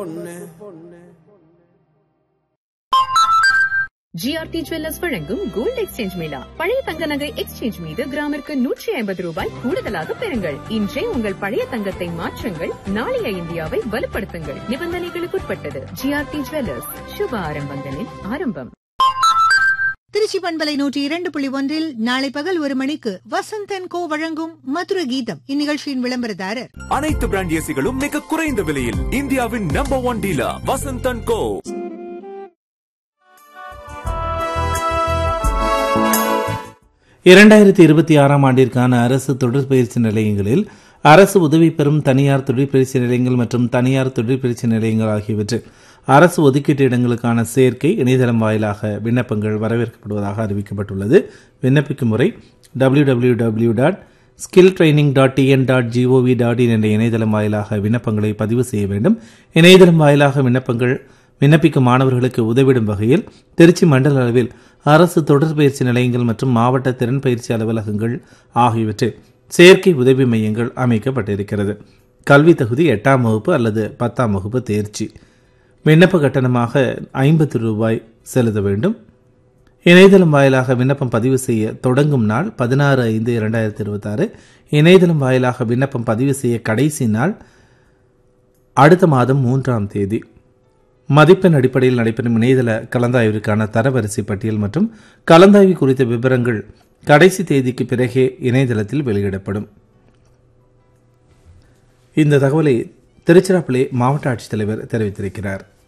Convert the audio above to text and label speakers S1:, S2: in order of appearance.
S1: GRT jewellers வழங்கும் gold exchange மேளா பழைய தங்க நகை எக்ஸ்சேஞ்ச் மீது கிராமிற்கு நூற்றி ஐம்பது ரூபாய் கூடுதலாக பெறுங்கள் இன்றே உங்கள் பழைய தங்கத்தை மாற்றுங்கள் நாளைய இந்தியாவை வலுப்படுத்துங்கள் நிபந்தனைகளுக்குட்பட்டது ஜிஆர்டி ஜுவல்லர்ஸ் சுப ஆரம்பங்களின் ஆரம்பம்
S2: திருச்சி பண்பலை நூற்றி இரண்டு புள்ளி ஒன்றில் நாளை பகல் ஒரு மணிக்கு வசந்தன் கோ வழங்கும் மதுர கீதம் இந்நிகழ்ச்சியின் விளம்பரதாரர்
S3: அனைத்து பிராண்ட் ஏசிகளும் மிக குறைந்த விலையில் இந்தியாவின் number one dealer Vasanthan co
S4: இரண்டாயிரத்தி இருபத்தி ஆறாம் ஆண்டிற்கான அரசு தொழிற்பயிற்சி நிலையங்களில் அரசு உதவி பெறும் தனியார் தொழிற்பயிற்சி நிலையங்கள் மற்றும் தனியார் தொழிற்பயிற்சி நிலையங்கள் ஆகியவற்றில் அரசு ஒதுக்கீட்டு இடங்களுக்கான சேர்க்கை இணையதளம் வாயிலாக விண்ணப்பங்கள் வரவேற்கப்படுவதாக அறிவிக்கப்பட்டுள்ளது விண்ணப்பிக்கும் முறை W W W dot skill training dot TN dot gov dot in என்ற இணையதளம் வாயிலாக விண்ணப்பங்களை பதிவு செய்ய வேண்டும் இணையதளம் வாயிலாக விண்ணப்பங்கள் விண்ணப்பிக்கும் மாணவர்களுக்கு உதவிடும் வகையில் திருச்சி மண்டல அளவில் அரசு தொடர்பயிற்சி நிலையங்கள் மற்றும் மாவட்ட திறன் பயிற்சி அலுவலகங்கள் ஆகியவற்றில் செயற்கை உதவி மையங்கள் அமைக்கப்பட்டிருக்கிறது கல்வி தகுதி எட்டாம் வகுப்பு அல்லது பத்தாம் வகுப்பு தேர்ச்சி விண்ணப்ப கட்டணமாக ஐம்பது ரூபாய் செலுத்த வேண்டும் இணையதளம் வாயிலாக விண்ணப்பம் பதிவு செய்ய தொடங்கும் நாள் பதினாறு ஐந்து இரண்டாயிரத்தி இருபத்தாறு இணையதளம் வாயிலாக விண்ணப்பம் பதிவு செய்ய கடைசி நாள் அடுத்த மாதம் மூன்றாம் தேதி மதிப்பெண் அடிப்படையில் நடைபெறும் இணையதள கலந்தாய்விற்கான தரவரிசை பட்டியல் மற்றும் கலந்தாய்வு குறித்த விவரங்கள் கடைசி தேதிக்கு பிறகே இணையதளத்தில் வெளியிடப்படும் இந்த தகவலை திருச்சிராப்பள்ளி மாவட்ட ஆட்சித்தலைவர் தெரிவித்திருக்கிறார்